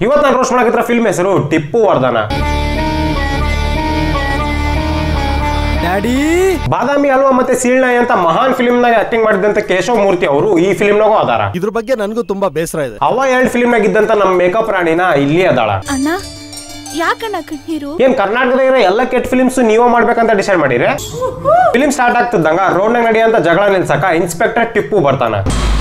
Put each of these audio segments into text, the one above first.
ಇವತ್ತು ನಾನು ರೋಸ್ಟ್ ಮಾಡಕತ್ರ ಫಿಲ್ಮ್ ಹೆಸರು ಟಿಪ್ಪು ವರ್ಧನ ಡ್ಯಾಡಿ ಬಾದಾಮಿ ಹಲ್ವಾ ಮತ್ತೆ ಸೀಳ್ನಾಯಿ ಅಂತ ಮಹಾನ್ ಫಿಲ್ಮ್ ನಾಗ ಆಕ್ಟಿಂಗ್ ಮಾಡಿದಂತ ಕೇಶವ ಮೂರ್ತಿ ಅವರು ಈ ಫಿಲ್ಮ್ ನಾಗೂ ಅದಾರ ಇದ್ರ ಬಗ್ಗೆ ನನಗೂ ತುಂಬಾ ಬೇಸರ ಇದೆ ಅವ ಎರಡ್ ಫಿಲ್ಮ್ ನಾಗ ಇದ್ದಂತ ನಮ್ಮ ಮೇಕಪ್ ರಾಣಿನ ಇಲ್ಲಿ ಅದಾಳ ಅಣ್ಣ ಯಾಕಣ್ಣ ಕಣ್ಣೀರು ಏನ್ ಕರ್ನಾಟಕದಾಗ ಇರೋ ಎಲ್ಲ ಕೆಟ್ಟ ಫಿಲ್ಮ್ಸ್ ನೀವೇ ಮಾಡ್ಬೇಕಂತ ಡಿಸೈಡ್ ಮಾಡಿರಿ ಫಿಲ್ಮ್ ಸ್ಟಾರ್ಟ್ ಆಗ್ತಿದ್ದಂಗ ರೋಡ್ ನಾಗ ನಡೆಯಂತ ಜಗಳ ನಿಲ್ಸಕ ಇನ್ಸ್ಪೆಕ್ಟರ್ ಟಿಪ್ಪು ಬರ್ತಾನ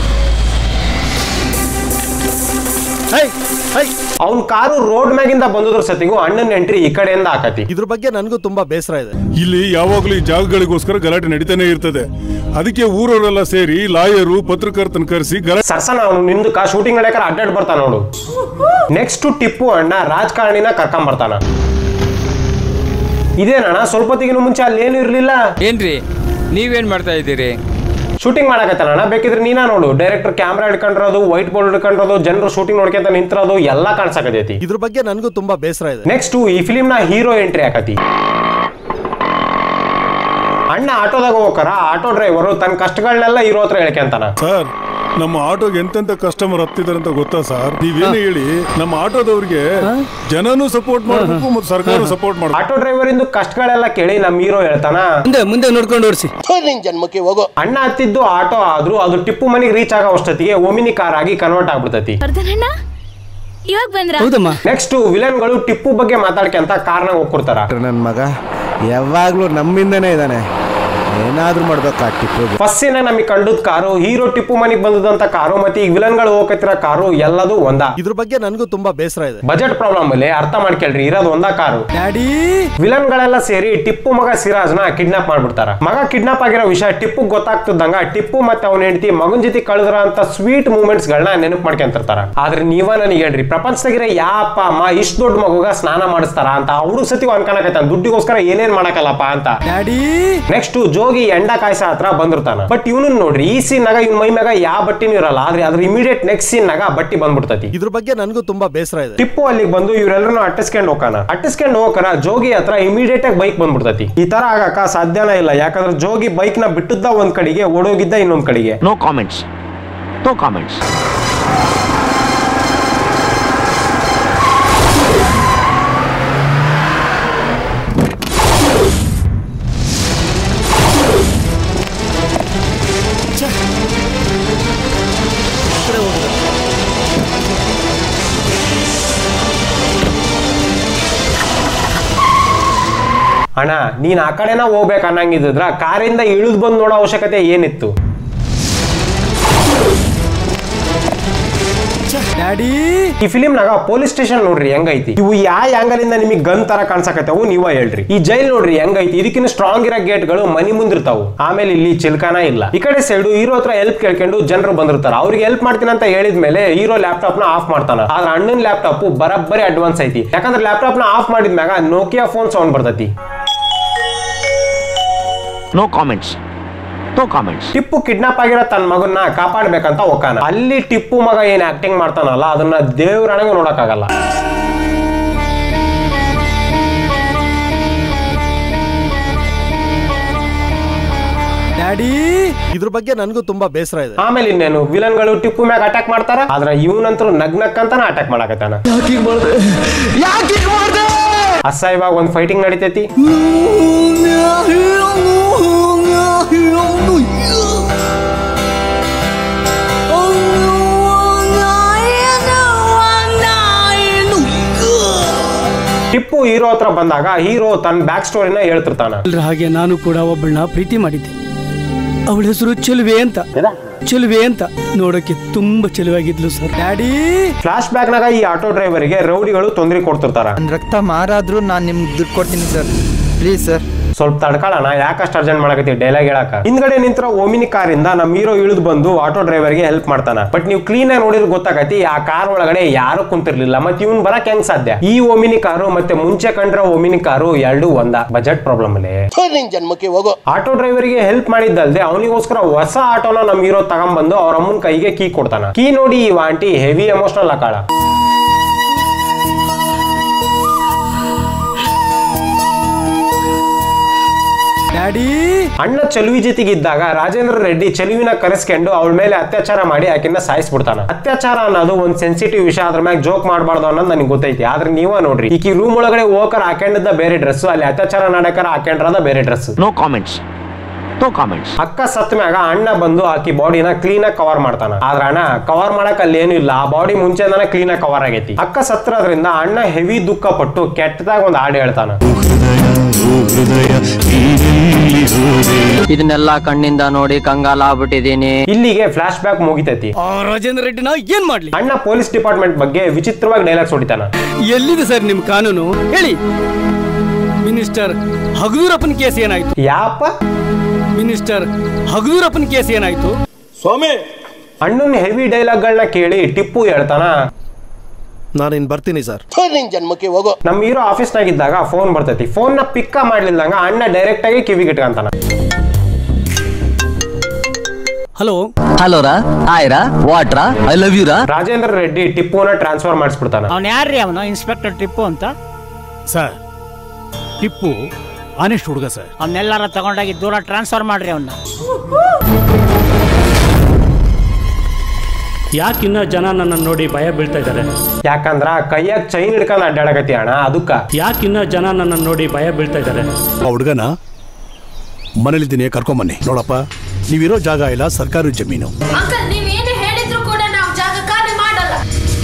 ಹೈ ಹೈ ಅವ್ನ್ ಕಾರು ರೋಡ್ ಮ್ಯಾಗಿಂದ ಬಂದದ್ರ ಸತಿಗೂ ಅಣ್ಣನ ಎಂಟ್ರಿ ಈ ಕಡೆಯಿಂದ ಹಾಕತಿ ಇದ್ರ ಬಗ್ಗೆ ನನಗೂ ತುಂಬಾ ಬೇಸರ ಇದೆ ಇಲ್ಲಿ ಯಾವಾಗಲೂ ಈ ಜಾಗಗಳಿಗೋಸ್ಕರ ಗಲಾಟೆ ನಡೀತಾನೆ ಇರ್ತದೆ ಅದಕ್ಕೆ ಊರವರೆಲ್ಲ ಸೇರಿ ಲಾಯರು ಪತ್ರಕರ್ತನ ಕರೆಸಿ ಗಲಾಟೆ ಸರ್ಸನ ಅವನು ನಿಂದಕ ಶೂಟಿಂಗ್ ನಡೆಯಕ ಅಡ್ಡಾಡ್ ಬರ್ತಾನ ನೋಡು ನೆಕ್ಸ್ಟ್ ಟಿಪ್ಪು ಅಣ್ಣ ರಾಜಕಾರಣಿನ ಕರ್ಕೊಂಡ್ ಬರ್ತಾನ ಇದೇನಣ್ಣ ಸ್ವಲ್ಪ ಹೊತ್ತಿಗಿನ ಮುಂಚೆ ಅಲ್ಲಿ ಏನು ಇರ್ಲಿಲ್ಲ ಏನ್ರಿ ನೀವೇನ್ ಮಾಡ್ತಾ ಇದ್ದೀರಿ ಶೂಟಿಂಗ್ ಮಾಡಕತ್ತಾನಣ್ಣ ಬೇಕಿದ್ರೆ ನೀನಾ ನೋಡು ಡೈರೆಕ್ಟರ್ ಕ್ಯಾಮ್ರಾ ಹಿಡ್ಕೊಂಡಿರೋದು ವೈಟ್ ಬೋರ್ಡ್ ಹಿಡ್ಕೊಂಡಿರೋದು ಜನರು ಶೂಟಿಂಗ್ ನೋಡ್ಕೊಂತ ನಿಂತಿರೋದು ಎಲ್ಲ ಕಾಣಿಸಕತೈತಿ ಇದ್ರ ಬಗ್ಗೆ ನನಗೂ ತುಂಬಾ ಬೇಸರ ಇದೆ ನೆಕ್ಸ್ಟ್ ಈ ಫಿಲಿಂ ನ ಹೀರೋ ಎಂಟ್ರಿ ಆಕತಿ ಅಣ್ಣ ಆಟೋದಾಗ ಹೋಗ್ತಾರ ಆಟೋ ಡ್ರೈವರ್ ತನ್ನ ಕಷ್ಟಗಳನ್ನೆಲ್ಲ ಹೀರೋ ಹತ್ರ ಹೇಳ್ಕೊಂತಾನ ಸರ್ ನಮ್ಮ ಆಟೋಗೆ ಎಂತೆಂತ ಕಸ್ಟಮರ್ ಹತ್ತಿದ್ದಾರೆ ಅಂತ ಗೊತ್ತಾ ಸರ್ ನೀವೇನು ಹೇಳಿ ನಮ್ಮ ಆಟೋದವ್ರಿಗೆ ಜನನು ಸಪೋರ್ಟ್ ಮಾಡಬೇಕು ಮತ್ತು ಸರ್ಕಾರ ಸಪೋರ್ಟ್ ಮಾಡಬೇಕು ಆಟೋ ಡ್ರೈವರ್ ಇಂದು ಕಷ್ಟಗಳೆಲ್ಲ ಕೇಳಿ ನಮ್ ಹೀರೋ ಹೇಳ್ತಾನ ಮುಂದೆ ಮುಂದೆ ನೋಡ್ಕೊಂಡು ಓಡಿಸಿ ಅಣ್ಣ ಹತ್ತಿದ್ದು ಆಟೋ ಆದ್ರೂ ಅದು ಟಿಪ್ಪು ಮನೆಗೆ ರೀಚ್ ಆಗೋ ಅಷ್ಟೊತ್ತಿಗೆ ಒಮಿನಿ ಕಾರ್ ಆಗಿ ಕನ್ವರ್ಟ್ ಆಗ್ಬಿಡ್ತತಿ ವರ್ಧನಣ್ಣ ಇವಾಗ ಬಂದ್ರ ಹೌದಮ್ಮ ನೆಕ್ಸ್ಟ್ ವಿಲನ್ಗಳು ಟಿಪ್ಪು ಬಗ್ಗೆ ಮಾತಾಡ್ಕೊಂತ ಕಾರ್ನಾಗ ಹೋಗ್ಕೊಡ್ತಾರ ನನ್ನ ಮಗ ಯಾವಾಗ್ಲೂ ನಮ್ಮಿಂದನೇ ಇದ್ದಾನೆ ಏನಾದ್ರೂ ಮಾಡ್ಬೇಕು ಆ ಟಿಪ್ಪುಗೆ ಫಸ್ಟ್ ನಮಗೆ ಕಂಡದ್ ಕಾರು ಹೀರೋ ಟಿಪ್ಪು ಮನೆಗೆ ಬಂದದಂತ ಕಾರು ಮತ್ತೆ ಈಗ ವಿಲನ್ಗಳು ಹೋಗತ್ತಿರೋ ಕಾರು ಎಲ್ಲದೂ ಒಂದ ಇದ್ರ ಬಗ್ಗೆ ನನಗೂ ತುಂಬಾ ಬೇಸರ ಇದೆ ಬಜೆಟ್ ಪ್ರಾಬ್ಲಮ್ ಅಲ್ಲಿ ಅರ್ಥ ಮಾಡ್ಕೊಳ್ರಿ ಇರೋದು ಒಂದ ಕಾರು ಡ್ಯಾಡಿ ವಿಲನ್ ಗಳೆಲ್ಲ ಸೇರಿ ಟಿಪ್ಪು ಮಗ ಸಿರಾಜ್ನ ಕಿಡ್ನಾಪ್ ಮಾಡ್ಬಿಡ್ತಾರ ಮಗ ಕಿಡ್ನಾಪ್ ಆಗಿರೋ ವಿಷಯ ಟಿಪ್ಪು ಗೊತ್ತಾಗ್ತಿದ್ದಂಗ ಟಿಪ್ಪು ಮತ್ತೆ ಅವನ ಹೆಂಡತಿ ಮಗನ್ ಜೊತೆ ಕಳೆದ್ರ ಅಂತ ಸ್ವೀಟ್ ಮೂಮೆಂಟ್ಸ್ ಗಳನ್ನ ನೆನಪು ಮಾಡ್ಕೊಂತಿರ್ತಾರ ಆದ್ರೆ ನೀವ ನನಗೆ ಹೇಳ್ರಿ ಪ್ರಪಂಚದಾಗಿರೋ ಯಾ ಅಪ್ಪ ಅಮ್ಮ ಇಷ್ಟು ದೊಡ್ಡ ಮಗುಗ ಸ್ನಾನ ಮಾಡಿಸ್ತಾರ ಅಂತ ಅವ್ರು ಸತಿ ಅನ್ಕೊಳಕೈತಾನ ದುಡ್ಡಿಗೋಸ್ಕರ ಏನೇನ್ ಮಾಡಕಲ್ಲಪ್ಪ ಅಂತ ಡ್ಯಾಡಿ ನೆಕ್ಸ್ಟ್ ಜೋಗಿ ಎಂಡ ಕಾಯ್ಸ ಹತ್ರ ಬಂದಿರ್ತಾನ ಬಟ್ ಇವನು ನೋಡ್ರಿ ಈ ಸೀನ್ ನಾಗ ಇವ್ನ ಮೈ ಮ್ಯಾಗ ಯಾವ ಬಟ್ಟಿನೂ ಇರಲ್ಲ ಆದ್ರೆ ಅದ್ರ ಇಮಿಡಿಯೇಟ್ ನೆಕ್ಸ್ಟ್ ಸೀನ್ ನಾಗ ಬಟ್ಟಿ ಬಂದ್ಬಿಡ್ತತಿ ಇದ್ರ ಬಗ್ಗೆ ನನಗೂ ತುಂಬಾ ಬೇಸರ ಇದೆ ಟಿಪ್ಪು ಅಲ್ಲಿಗೆ ಬಂದು ಇವರೆಲ್ಲರನ್ನು ಅಟ್ಟಿಸ್ಕೊಂಡು ಹೋಗಾನ ಅಟ್ಟಿಸ್ಕೊಂಡು ಹೋಗಕರ ಜೋಗಿ ಹತ್ರ ಇಮಿಡಿಯೇಟ್ ಆಗಿ ಬೈಕ್ ಬಂದ್ಬಿಡ್ತತಿ ಈ ತರ ಆಗಕ ಸಾಧ್ಯನೇ ಇಲ್ಲ ಯಾಕಂದ್ರೆ ಜೋಗಿ ಬೈಕ್ ನ ಬಿಟ್ಟಿದ್ದ ಒಂದ್ ಕಡೆಗೆ ಓಡೋಗಿದ್ದ ಇನ್ನೊಂದ್ ಕಡೆಗೆ No comments. No comments. ಅಣ್ಣ ನೀನ್ ಆ ಕಡೆನ ಹೋಗ್ಬೇಕು ಅನ್ನಂಗಿದ್ರ ಕಾರಿಂದ ಇಳಿದು ಬಂದು ನೋಡೋ ಅವಶ್ಯಕತೆ ಏನಿತ್ತು ಡ್ಯಾಡಿ ಈ ಫಿಲಿಂ ನಾಗ ಪೊಲೀಸ್ ಸ್ಟೇಷನ್ ನೋಡ್ರಿ ಹೆಂಗೈತಿ ಇವು ಯಾವ ಆಂಗಲ್ ಇಂದ ನಿಮಗೆ ಗನ್ ತರ ಕಾಣ್ಸಕತ್ತವು ನೀವ ಹೇಳ್ರಿ ಈ ಜೈಲ್ ನೋಡ್ರಿ ಹೆಂಗೈತಿ ಇದಕ್ಕಿಂತ ಸ್ಟ್ರಾಂಗ್ ಇರೋ ಗೇಟ್ ಗಳು ಮನಿ ಮುಂದಿರ್ತಾವು ಆಮೇಲೆ ಇಲ್ಲಿ ಚಿಲ್ಕಾನ ಇಲ್ಲ ಈ ಕಡೆ ಸೈಡ್ ಹೀರೋ ಹತ್ರ ಹೆಲ್ಪ್ ಕೇಳ್ಕೊಂಡು ಜನರು ಬಂದಿರ್ತಾರ ಅವ್ರಿಗೆ ಹೆಲ್ಪ್ ಮಾಡ್ತೀನಿ ಅಂತ ಹೇಳಿದ್ಮೇಲೆ ಹೀರೋ ಲ್ಯಾಪ್ಟಾಪ್ ನ ಆಫ್ ಮಾಡ್ತಾನ ಆದ್ರೆ ಅಣ್ಣನ ಲ್ಯಾಪ್ಟಾಪ್ ಬರಬ್ಬರಿ ಅಡ್ವಾನ್ಸ್ ಐತಿ ಯಾಕಂದ್ರೆ ಲ್ಯಾಪ್ಟಾಪ್ ನ ಆಫ್ ಮಾಡಿದ್ಮ್ಯಾಗ ನೋಕಿಯಾ ಫೋನ್ ಸೌಂಡ್ ಬರ್ತೈತಿ No comments. No comments. Tippu kidnap ಆಗಿರೋ ತನ್ನ ಮಗನ್ನ ಕಾಪಾಡ್ಬೇಕಂತ ಹೋಗಾನ ಅಲ್ಲಿ ಟಿಪ್ಪು ಮಗ ಏನ್ ಆಕ್ಟಿಂಗ್ ಮಾಡ್ತಾನಲ್ಲ ಅದನ್ನ ದೇವ್ರಣೆಗೂ ನೋಡಕ್ಕಾಗಲ್ಲ ಡ್ಯಾಡಿ ಇದ್ರ ಬಗ್ಗೆ ನನಗೂ ತುಂಬಾ ಬೇಸರ ಇದೆ ಆಮೇಲೆ ಇನ್ನೇನು ವಿಲನ್ಗಳು ಟಿಪ್ಪು ಮ್ಯಾಗ ಅಟ್ಯಾಕ್ ಮಾಡ್ತಾರ ಆದ್ರೆ ಇವನಂತರೂ ನಗ್ ನಕ್ಕಂತಾನ ಅಟ್ಯಾಕ್ ಮಾಡಕತ್ತಾನ ಅಸಹ್ಯವಾಗಿ ಒಂದ್ ಫೈಟಿಂಗ್ ನಡಿತೈತಿ ಟಿಪ್ಪು ಹೀರೋ ಹತ್ರ ಬಂದಾಗ ಹೀರೋ ತನ್ನ ಬ್ಯಾಕ್ ಸ್ಟೋರಿನ ಹೇಳ್ತಿರ್ತಾನ ಎಲ್ರ ಹಾಗೆ ನಾನು ಕೂಡ ಒಬ್ಬಳನ್ನ ಪ್ರೀತಿ ಮಾಡಿದ್ದೆ ಅವಳ ಹೆಸರು ಚೆಲುವೆ ಅಂತ ಚೆಲುವೆ ಅಂತ ನೋಡಕ್ಕೆ ತುಂಬಾ ಚೆಲುವಾಗಿದ್ಲು ಸರ್ ಡ್ಯಾಡಿ ಫ್ಲಾಶ್ ಬ್ಯಾಕ್ ನಾಗ ಈ ಆಟೋ ಡ್ರೈವರ್ಗೆ ರೌಡಿಗಳು ತೊಂದರೆ ಕೊಡ್ತಿರ್ತಾರ ನನ್ನ ರಕ್ತ ಮಾರಾದ್ರೂ ನಾನು ನಿಮ್ಗೆ ದುಡ್ಡು ಕೊಡ್ತೀನಿ ಸರ್ ಪ್ಲೀಸ್ ಸರ್ ಸ್ವಲ್ಪ ತಡ್ಕೊಳ್ಳೋಣ ಯಾಕಷ್ಟು ಅರ್ಜೆಂಟ್ ಮಾಡಕತ್ತಿ ಡೈಲಾಗ್ ಹೇಳಕ ಹಿಂದ್ಗಡೆ ನಿಂತಿರೋ ಓಮಿನಿ ಕಾರಿಂದ ನಮ್ಮ ಹೀರೋ ಇಳಿದು ಬಂದು ಆಟೋ ಡ್ರೈವರ್ಗೆ ಹೆಲ್ಪ್ ಮಾಡ್ತಾನ ಬಟ್ ನೀವು ಕ್ಲೀನ್ ಆಗಿ ನೋಡಿದ್ರೆ ಗೊತ್ತಾಗತಿ ಆ ಕಾರ್ ಒಳಗಡೆ ಯಾರು ಕುಂತಿರ್ಲಿಲ್ಲ ಮತ್ತೆ ಇವ್ನ್ ಬರಕ್ ಹೆಂಗ್ ಸಾಧ್ಯ ಈ ಓಮಿನಿ ಕಾರು ಮತ್ತೆ ಮುಂಚೆ ಕಂಡ್ರ ಓಮಿನಿ ಕಾರು ಎರಡು ಒಂದ ಬಜೆಟ್ ಪ್ರಾಬ್ಲಮ್ ಅಲ್ಲಿ ಆಟೋ ಡ್ರೈವರ್ಗೆ ಹೆಲ್ಪ್ ಮಾಡಿದ್ದಲ್ದೆ ಅವನಿಗೋಸ್ಕರ ಹೊಸ ಆಟೋನ ನಮ್ಮ ಹೀರೋ ತಗೊಂಡ್ಬಂದು ಅವ್ರ ಅಮ್ಮನ ಕೈಗೆ ಕೀ ಕೊಡ್ತಾನ ಕೀ ನೋಡಿ ಈ ಆಂಟಿ ಹೆವಿ ಎಮೋಷನಲ್ ಆಕಾಳ ಡ್ಯಾಡಿ ಅಣ್ಣ ಚಲುವಿ ಜೊತೆಗಿದ್ದಾಗ ರಾಜೇಂದ್ರ ರೆಡ್ಡಿ ಚಲುವಿನ ಕರೆಸ್ಕೊಂಡು ಅವಳ ಮೇಲೆ ಅತ್ಯಾಚಾರ ಮಾಡಿ ಆಕಿನ ಸಾಯಿಸ್ಬಿಡ್ತಾನ ಅತ್ಯಾಚಾರ ಅನ್ನೋದು ಒಂದ್ ಸೆನ್ಸಿಟಿವ್ ವಿಷಯ ಅದ್ರ ಮ್ಯಾಗ ಜೋಕ್ ಮಾಡಬಾರ್ದು ಅನ್ನೋದು ನನಗೆ ಗೊತ್ತೈತಿ ಆದ್ರೆ ನೀವ ನೋಡ್ರಿ ಈಕಿ ರೂಮ್ ಒಳಗಡೆ ಹೋಗಕರ ಹಾಕೊಂಡಿದ್ದ ಬೇರೆ ಡ್ರೆಸ್ ಅಲ್ಲಿ ಅತ್ಯಾಚಾರ ನಾಡಕರ ಹಾಕೊಂಡ್ರದ ಬೇರೆ dress No comments. No comments. ಅಕ್ಕ ಸತ್ ಮ್ಯಾಗ ಅಣ್ಣ ಬಂದು ಆಕಿ ಬಾಡಿನ ಕ್ಲೀನ್ ಆಗಿ ಕವರ್ ಮಾಡ್ತಾನ ಆದ್ರ ಅಣ್ಣ ಕವರ್ ಮಾಡಕ್ ಅಲ್ಲಿ ಏನು ಇಲ್ಲ ಆ ಬಾಡಿ ಮುಂಚೆನ ಕ್ಲೀನ್ ಆಗಿ ಕವರ್ ಆಗೈತಿ ಅಕ್ಕ ಸತ್ರದ್ರಿಂದ ಅಣ್ಣ ಹೆವಿ ದುಃಖ ಪಟ್ಟು ಕೆಟ್ಟದಾಗ ಒಂದ್ ಹಾಡು ಹೇಳ್ತಾನ ಇದನ್ನೆಲ್ಲ ಕಣ್ಣಿಂದ ನೋಡಿ ಕಂಗಾಲ ಆಗ್ಬಿಟ್ಟಿದೀನಿ ಇಲ್ಲಿಗೆ ಫ್ಲಾಶ್ ಬ್ಯಾಕ್ ಮುಗಿತೈತಿ ಆ ರಾಜೇಂದ್ರ ರೆಡ್ಡಿನ ಏನ್ ಮಾಡ್ಲಿ ಅಣ್ಣ ಪೊಲೀಸ್ ಡಿಪಾರ್ಟ್ಮೆಂಟ್ ಬಗ್ಗೆ ವಿಚಿತ್ರವಾಗಿ ಡೈಲಾಗ್ಸ್ ಹೊಡಿತಾನ ಎಲ್ಲಿದೆ ಸರ್ ನಿಮ್ ಕಾನೂನು ಹೇಳಿ ಮಿನಿಸ್ಟರ್ ಹಗದೂರಪ್ಪನ ಕೇಸ್ ಏನಾಯ್ತು ಯಾಪ ಮಿನಿಸ್ಟರ್ ಹಗದೂರಪ್ಪನ ಕೇಸ್ ಏನಾಯ್ತು ಅಣ್ಣನ ಹೆವಿ ಡೈಲಾಗ್ಗಳನ್ನ ಕೇಳಿ ಟಿಪ್ಪು ಹೇಳ್ತಾನ ನಾನಿನ್ ಬರ್ತೀನಿ ಸರ್ ನಮ್ಮ ಹೀರೋ ಆಫೀಸ್ನಾಗ ಇದ್ದಾಗ ಫೋನ್ ಬರ್ತೈತಿ ಫೋನ್ ನ ಪಿಕ್ಕ ಮಾಡ್ಲಿಲ್ದಂಗ ಅಣ್ಣ ಡೈರೆಕ್ಟ್ ಆಗಿ ಕಿವಿಗೆ ಇಟ್ಕೊಂತಾನ ಹಲೋ ಹಲೋರಾ ಹಾಯ್ರಾ ವಾಟ್ರಾ ಐ ಲವ್ ಯುರಾ ರಾಜೇಂದ್ರ ರೆಡ್ಡಿ ಟಿಪ್ಪುನ ಟ್ರಾನ್ಸ್ಫರ್ ಮಾಡಿಸ್ಬಿಡ್ತಾನ ಅವ್ನು ಯಾರ್ರಿ ಅವನು ಇನ್ಸ್ಪೆಕ್ಟರ್ ಟಿಪ್ಪು ಅಂತ ಸರ್ ಟಿಪ್ಪು ಆನೆಸ್ಟ್ ಹುಡುಗ ಸರ್ ಅವನ್ನೆಲ್ಲಾರ ತಗೊಂಡೋಗಿ ದೂರ ಟ್ರಾನ್ಸ್ಫರ್ ಮಾಡ್ರಿ ಅವನ್ನ ಯಾಕಿನ್ನ ಜನ ನನ್ನ ನೋಡಿ ಭಯ ಬೀಳ್ತಾ ಇದ್ದಾರೆ ಯಾಕಂದ್ರ ಕೈಯಾಗ ಚೈನ್ ಹಿಡ್ಕೊಂಡ್ ಅಡ್ಡಾಡಕತಿ ಅಣ್ಣ ಅದಕ್ಕ ಯಾಕಿನ್ನ ಜನ ನನ್ನ ನೋಡಿ ಭಯ ಬೀಳ್ತಾ ಇದ್ದಾರೆ ಆ ಹುಡುಗನ ಮನೇಲಿದ್ದೀನಿ ಕರ್ಕೊಂಬನ್ನಿ ನೋಡಪ್ಪ ನೀವಿರೋ ಜಾಗ ಇಲ್ಲ ಸರ್ಕಾರಿ ಜಮೀನು ಅಂಕಲ್ ನೀವೇನು ಹೇಳಿದ್ರು ಕೂಡ ನಾವು ಜಾಗ ಖಾಲಿ ಮಾಡಲ್ಲ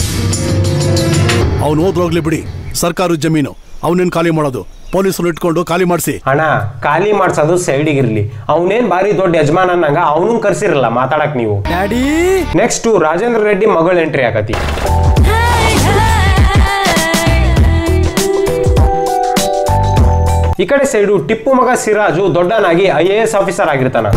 ಅವ್ನು ಹೋದ್ರೋಗ್ಲಿ ಬಿಡಿ ಸರ್ಕಾರಿ ಜಮೀನು ಅವನೇನ್ ಖಾಲಿ ಮಾಡೋದು ಪೊಲೀಸರು ಇಟ್ಕೊಂಡು ಖಾಲಿ ಮಾಡಿಸಿ ಅಣ್ಣ ಖಾಲಿ ಮಾಡ್ಸೋದು ಸೈಡಿಗೆ ಇರ್ಲಿ ಅವನೇನ್ ಬಾರಿ ದೊಡ್ಡ ಯಜಮಾನ ಅನ್ನಂಗ ಅವನು ಕರ್ಸಿರಲ್ಲ ಮಾತಾಡಕ್ ನೀವು ಡ್ಯಾಡಿ ನೆಕ್ಸ್ಟ್ ರಾಜೇಂದ್ರ ರೆಡ್ಡಿ ಮಗಳು ಎಂಟ್ರಿ ಆಗತಿ ಈ ಕಡೆ ಸೈಡು ಟಿಪ್ಪು ಮಗ ಸಿರಾಜು ದೊಡ್ಡನಾಗಿ ಐ ಎ ಎಸ್ ಆಫೀಸರ್ ಆಗಿರ್ತಾನ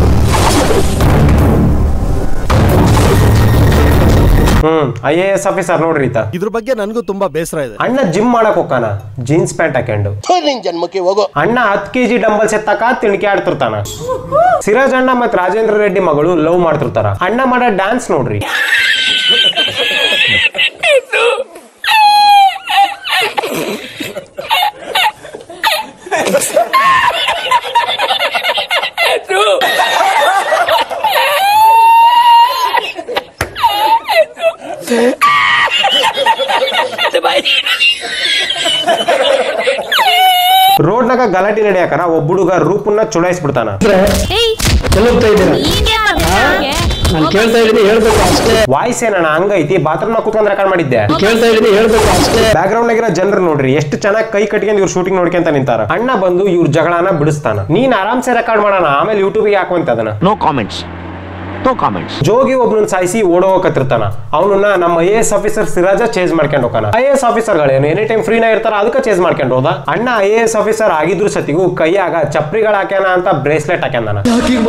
hmm I A S officer ನೋಡ್ರಿ ಈತ ಇದ್ರ ಬಗ್ಗೆ ನನಗೂ ತುಂಬಾ ಬೇಸರ ಇದೆ ಅಣ್ಣ ಜಿಮ್ ಮಾಡಕ್ ಹೋಗಾನ ಜೀನ್ಸ್ ಪ್ಯಾಂಟ್ ಹಾಕೊಂಡು ಅಣ್ಣ ಹತ್ ಕೆಜಿ ಡಂಬಲ್ಸ್ ಎತ್ತಕ ತಿಣಕಿ ಆಡ್ತಿರ್ತಾನ ಸಿರಾಜ್ ಅಣ್ಣ ಮತ್ ರಾಜೇಂದ್ರ ರೆಡ್ಡಿ ಮಗಳು ಲವ್ ಮಾಡ್ತಿರ್ತಾರ ಅಣ್ಣ ಮಾಡೋ ಡ್ಯಾನ್ಸ್ ನೋಡ್ರಿ ರೋಡ್ನಾಗ ಗಲಾಟೆ ನಡೆಯಾಕರ ಒಬ್ಬ ಹುಡುಗ ರೂಪನ್ನ ಚುಡಾಯಿಸ್ಬಿಡ್ತಾನ ಏಯ್ ಈಗೇನ್ ಮಾಡ್ತಿದ್ದೆ? ನಾನು ಕೇಳ್ತಾ ಇದ್ದೀನಿ ಹೇಳ್ಬೇಕು ಅಷ್ಟೇ ವಾಯ್ಸ್ ಏನಣ್ಣ ಹಂಗೈತಿ ಬಾತ್ರೂಮ್ ನಾಗ ಕುತ್ಕೊಂಡ್ ರೆಕಾರ್ಡ್ ಮಾಡಿದ್ದೆ ಕೇಳ್ತಾ ಇದ್ದೀನಿ ಹೇಳ್ಬೇಕು ಅಷ್ಟೇ ಬ್ಯಾಕ್ ಗ್ರೌಂಡ್ ಆಗಿರೋ ಜನರು ನೋಡ್ರಿ ಎಷ್ಟು ಚೆನ್ನಾಗಿ ಕೈ ಕಟ್ಕೊಂಡು ಇವ್ರು ಶೂಟಿಂಗ್ ನೋಡ್ಕೊಂತ ನಿಂತಾರ ಅಣ್ಣ ಬಂದು ಇವ್ರ ಜಗಳನ ಬಿಡಿಸ್ತಾನ ನೀನ್ ಆರಾಮ್ಸೆ ರೆಕಾರ್ಡ್ ಮಾಡೋಣ ಆಮೇಲೆ ಯೂಟ್ಯೂಬ್ಗೆ ಹಾಕುವಂತ ಅದನ್ನ No comments. No comments. ಜೋಗಿ ಒಬ್ನನ್ನ ಸಾಯಿಸಿ ಓಡೋಗಕತ್ತಿರ್ತಾನ ಅವನನ್ನ ನಮ್ಮ I S officer Siraj change ಮಾಡ್ಕೊಂಡು ಹೋಗಾನ ಐ ಎಸ್ ಆಫೀಸರ್ಗಳೇನು ಎನಿ ಟೈಮ್ ಫ್ರೀನ ಇರ್ತಾರ ಅದಕ್ಕೆ ಚೇಂಜ್ ಮಾಡ್ಕೊಂಡು ಹೋದ ಅಣ್ಣ ಐ ಎಸ್ ಆಫೀಸರ್ ಆಗಿದ್ರು ಸತಿಗೂ ಕೈಯಾಗ ಚಪ್ರಿಗಳು ಹಾಕ್ಯಾನ ಅಂತ ಬ್ರೇಸ್ಲೆಟ್ ಹಾಕ್ಯಾನ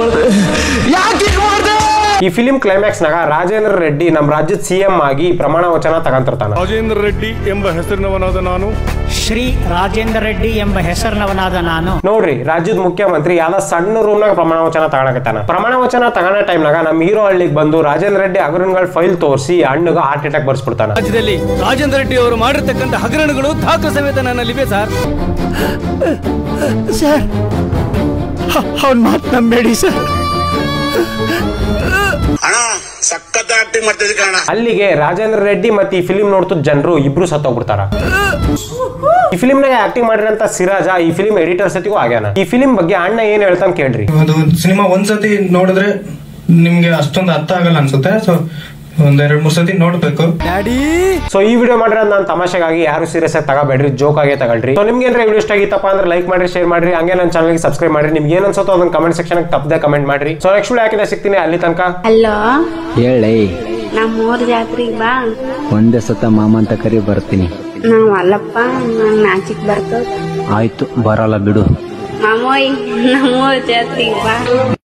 ಈ ಫಿಲಿಂ ಕ್ಲೈಮ್ಯಾಕ್ಸ್ ನಾಗ ರಾಜೇಂದ್ರ ರೆಡ್ಡಿ ನಮ್ಮ ರಾಜ್ಯದ ಸಿಎಂ ಆಗಿ ಪ್ರಮಾಣ ವಚನ ತಗೊಂತಿರ್ತಾನ ರಾಜೇಂದ್ರ ರೆಡ್ಡಿ ಎಂಬ ಹೆಸರಿನವನಾದ ನಾನು ಶ್ರೀ ರಾಜೇಂದ್ರ ರೆಡ್ಡಿ ಎಂಬ ಹೆಸರಿನವನಾದ ನಾನು ನೋಡ್ರಿ ರಾಜ್ಯದ ಮುಖ್ಯಮಂತ್ರಿ ಯಾವ್ದೋ ಸಣ್ಣ ರೂಮ್ ನಾಗ ಪ್ರಮಾಣ ವಚನ ತಗೊಳಕತ್ತಾನ ಪ್ರಮಾಣ ವಚನ ತಗೊಳ್ಳೋ ಟೈಮ್ನಾಗ ನಮ್ಮ ಹೀರೋ ಹಳ್ಳಿಗೆ ಬಂದು ರಾಜೇಂದ್ರ ರೆಡ್ಡಿ ಹಗರಣಗಳ ಫೈಲ್ ತೋರಿಸಿ ಅಣ್ಣಗ ಹಾರ್ಟ್ ಅಟ್ಯಾಕ್ ಬರ್ಸ್ಬಿಡ್ತಾನ ರಾಜ್ಯದಲ್ಲಿ ರಾಜೇಂದ್ರ ರೆಡ್ಡಿ ಅವರು ಮಾಡಿರ್ತಕ್ಕಂಥ ಹಗರಣಗಳು ದಾಖಲೆ ಸಮೇತ ನನ್ನಲ್ಲಿವೆ ಸರ್ ಸರ್ ಅವ್ನ ಮಾತು ನಂಬೇಡಿ ಸರ್ ಅಲ್ಲಿಗೆ ರಾಜೇಂದ್ರ ರೆಡ್ಡಿ ಮತ್ತೆ ಈ ಫಿಲಿಂ ನೋಡ್ತು ಜನರು ಇಬ್ರು ಸತ್ತೋಗ್ಬಿಡ್ತಾರ ಈ ಫಿಲಿಂ ನಾಗ ಆಕ್ಟಿಂಗ್ ಮಾಡಿರಂತ ಸಿರಾಜ ಈ ಫಿಲಿಂ ಎಡಿಟರ್ ಸತಿಗೂ ಆಗ್ಯಾನ ಈ ಫಿಲಿಂ ಬಗ್ಗೆ ಅಣ್ಣ ಏನ್ ಹೇಳ್ತಾನೆ ಕೇಳ್ರಿ ಅದು ಸಿನಿಮಾ ಒಂದ್ಸತಿ ನೋಡಿದ್ರೆ ನಿಮ್ಗೆ ಅಷ್ಟೊಂದು ಅರ್ಥ ಆಗಲ್ಲ ಅನ್ಸುತ್ತೆ ಸೊ ಒಂದ್ ಎರಡ್ ಮೂರ್ ಸತಿ ನೋಡ್ಬೇಕು ಡ್ಯಾಡಿ ಸೊ ಈ ವಿಡಿಯೋ ಮಾಡಿರೋದು ನಾನು ತಮಾಷೆಗಾಗಿ ಯಾರು ಸೀರಿಯಸ್ ಆಗಿ ತಗೋಬೇಡ್ರಿ ಜೋಕ್ ಆಗೇ ತಗೊಳ್ರಿ ಸೊ ನಿಮ್ಗೆ ಏನಾರ ವಿಡಿಯೋ ಇಷ್ಟ ಆಗಿತ್ತಪ್ಪ ಅಂದ್ರೆ ಲೈಕ್ ಮಾಡ್ರಿ ಶೇರ್ ಮಾಡ್ರಿ ಹಂಗೆ ನನ್ನ ಚಾನಲ್ಗೆ ಸಬ್ಸ್ಕ್ರೈಬ್ ಮಾಡ್ರಿ ನಿಮ್ಗೆ ಏನ್ ಅನ್ಸುತ್ತೋ ಅದನ್ನ ಕಮೆಂಟ್ ಸೆಕ್ಷನ್ ತಪ್ಪದೆ ಕಮೆಂಟ್ ಮಾಡ್ರಿ ಸೊ ನೆಕ್ಸ್ಟ್ ವಿಡಿಯೋ ಹಾಕಿದ ಸಿಗ್ತೀನಿ ಅಲ್ಲಿ ತನಕ ಹಲೋ ಹೇಳಿ ನಮ್ಮೂರ್ ಜಾತ್ರೆಗೆ ಬಾ ಒಂದೇ ಸತ ಮಾಮ ಅಂತ ಕರಿ ಬರ್ತೀನಿ ನಾವ್ ಅಲ್ಲಪ್ಪ ನಂಗ್ ನಾಚಿಕ್ ಬರ್ತದ ಆಯ್ತು ಬರಲ್ಲ ಬಿಡು ಮಾಮೋಯ್ ನಮ್ಮೂರ್ ಜಾತ್ರೆಗೆ ಬಾ